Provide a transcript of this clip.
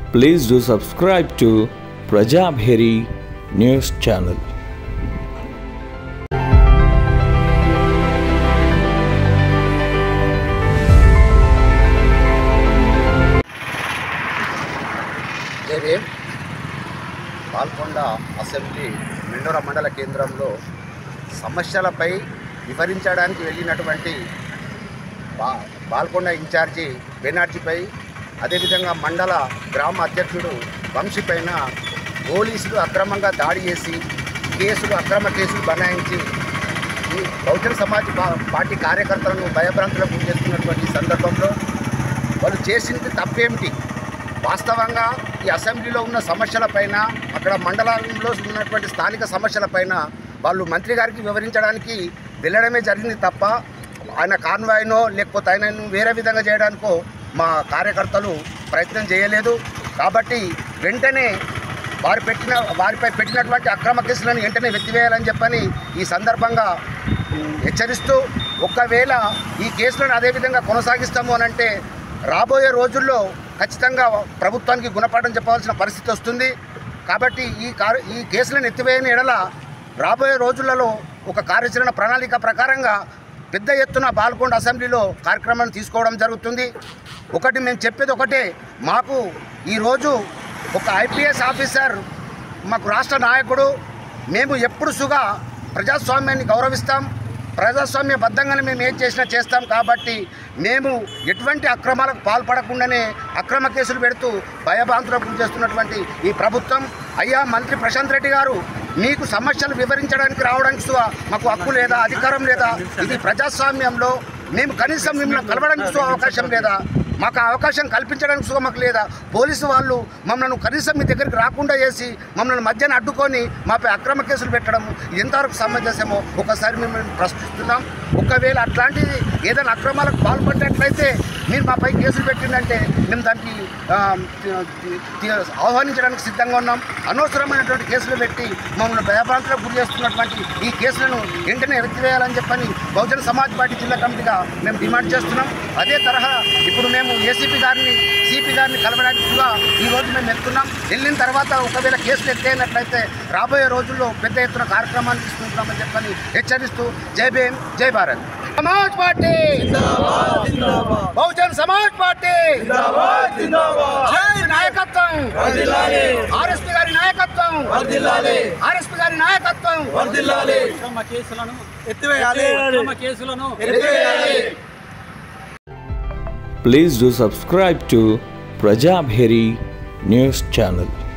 Please do subscribe to Prajabheri News Channel. Jayadev Palakonda assembly మెండోర మండల కేంద్రంలో సమస్యలపై వివరించడానికి వెళ్ళినటువంటి బా బాల్కొండ ఇన్ఛార్జి బెనార్జీపై అదేవిధంగా మండల గ్రామ అధ్యక్షుడు వంశీ పైన పోలీసులు అక్రమంగా దాడి చేసి కేసులు అక్రమ కేసులు బనాయించి ఈ బహుజన సమాజ్ పా- పార్టీ కార్యకర్తలను భయభ్రాంతులకు గురి చేస్తున్నటువంటి ఈ సందర్భంలో వాళ్ళు చేసింది తప్పేమిటి వాస్తవంగా ఈ అసెంబ్లీలో ఉన్న సమస్యలపైన అక్కడ మండలంలో ఉన్నటువంటి స్థానిక సమస్యలపైన వాళ్ళు మంత్రి గారికి వివరించడానికి వెళ్ళడమే జరిగింది తప్ప ఆయన కాన్వాయ్నో లేకపోతే ఆయనను వేరే విధంగా చేయడానికో మా కార్యకర్తలు ప్రయత్నం చేయలేదు కాబట్టి వెంటనే వారు పెట్టిన వారిపై పెట్టినటువంటి అక్రమ కేసులను వెంటనే వెత్తివేయాలని చెప్పని ఈ సందర్భంగా ఉమ్, హెచ్చరిస్తూ ఒకవేళ ఈ కేసులను అదేవిధంగా కొనసాగిస్తాము అని అంటే రాబోయే రోజుల్లో ఖచ్చితంగా ప్రభుత్వానికి గుణపాఠం చెప్పవలసిన పరిస్థితి వస్తుంది కాబట్టి ఈ కారు ఈ కేసులను ఎత్తివేయని ఎడల రాబోయే రోజులలో ఒక కార్యాచరణ ప్రణాళిక ప్రకారంగా పెద్ద ఎత్తున బాల్కొండ అసెంబ్లీలో కార్యక్రమాన్ని తీసుకోవడం జరుగుతుంది ఒకటి మేము చెప్పేది ఒకటే మాకు ఈరోజు ఒక ఐపీఎస్ ఆఫీసర్ మాకు రాష్ట్ర నాయకుడు మేము ఎప్పుడు సుగా ప్రజాస్వామ్యాన్ని గౌరవిస్తాం ప్రజాస్వామ్యబద్ధంగానే మేము ఏం చేసినా చేస్తాం కాబట్టి మేము ఎటువంటి అక్రమాలకు పాల్పడకుండానే అక్రమ కేసులు పెడుతూ భయభ్రాంతులకు గురి చేస్తున్నటువంటి ఈ ప్రభుత్వం అయ్యా మంత్రి ప్రశాంత్ రెడ్డి గారు మీకు సమస్యలు వివరించడానికి రావడానికి సువా మాకు హక్కు లేదా అధికారం లేదా ఇది ప్రజాస్వామ్యంలో మేము కనీసం మిమ్మల్ని కలవడానికి సువా అవకాశం లేదా మాకు ఆ అవకాశం కల్పించడానికి సుఖం మాకు లేదా పోలీసు వాళ్ళు మమ్మల్ని కనీసం మీ దగ్గరికి రాకుండా చేసి మమ్మల్ని మధ్యన అడ్డుకొని మాపై అక్రమ కేసులు పెట్టడం ఇది ఎంతవరకు సమంజసమో ఒకసారి మిమ్మల్ని ప్రశ్నిస్తున్నాం ఒకవేళ అట్లాంటిది ఏదైనా అక్రమాలకు పాల్పడినట్లయితే మీరు మాపై కేసులు పెట్టిందంటే మేము దానికి ఆ, తి- తి- ఆహ్వానించడానికి సిద్ధంగా ఉన్నాం అనవసరమైనటువంటి కేసులు పెట్టి మమ్మల్ని భయభ్రాంతులకు గురి చేస్తున్నటువంటి ఈ కేసులను వెంటనే ఎత్తివేయాలని చెప్పని బహుజన సమాజ్ పార్టీ జిల్లా కమిటీగా మేము డిమాండ్ చేస్తున్నాం అదే తరహా ఇప్పుడు మేము ఏసీపీ గారిని సిపి గారిని కలవడానికి కూడా ఈ రోజు మేము వెళ్తున్నాం వెళ్ళిన తర్వాత ఒకవేళ కేసులు ఎత్తేనట్లయితే రాబోయే రోజుల్లో పెద్ద ఎత్తున కార్యక్రమాన్ని తీసుకుంటున్నామని చెప్పని హెచ్చరిస్తూ జై భీమ్ జై భారత్ సమాజ్ పార్టీ బహుజన్ సమాజ్ పార్టీ జై నాయకత్వం ఆర్ఎస్పీ గారి నాయకత్వం ఆర్ఎస్పీ గారి నాయకత్వం అక్రమ కేసులను ఎత్తివేయాలి అక్రమ కేసులను Please do subscribe to Prajabheri News Channel.